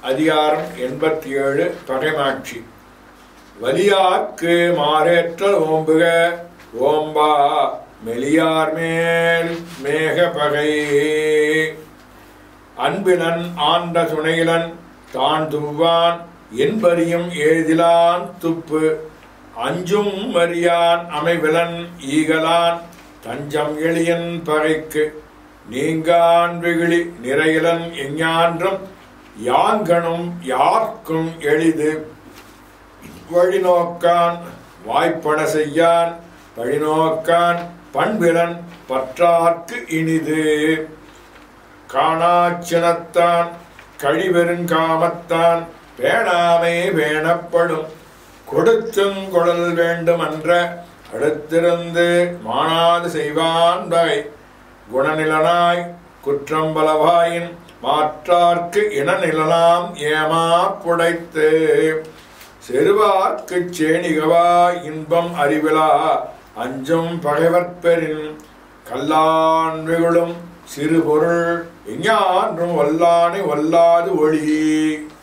அதிகாரம் எண்பத்தி ஏழு பகைமாட்சி வலியார்க்கு மாறேற்றல் ஓம்புக ஓம்பா மெலியார் மேல் மேக பகை அன்பிலன் ஆண்ட துணையிலன் தான் துவான் என்பறியும் ஏதிலான் துப்பு அஞ்சும் மரியான் அமைவிலன் ஈகலான் தஞ்சம் எளியன் பகைக்கு நீங்கான் வெகுளி நிறையிலன் எஞ்ஞான்றும் யாங்கனும் யார்க்கும் எளிது வழிநோக்கான் வாய்ப்பட செய்யான் வழிநோக்கான் பண்பிலன் பற்றார்க்கு இனிது காணாச்சினத்தான் கழிவெருங்காமத்தான் பேணாமை பேணப்படும் கொடுத்தும் கொடல் வேண்டுமன்ற அடுத்திருந்து மாணாது செய்வான் வகை குணநிலனாய் குற்றம் பலவாயின் மாற்றார்க்கு இனநிலனாம் ஏமா புடைத்து செருவார்க்குச் சேணிகவா இன்பம் அறிவிலா அஞ்சும் பகைவற்பெறின் கல்லான் வெகுளும் சிறு பொருள் எஞ்ஞான்றும் வல்லானை வல்லாது ஒளி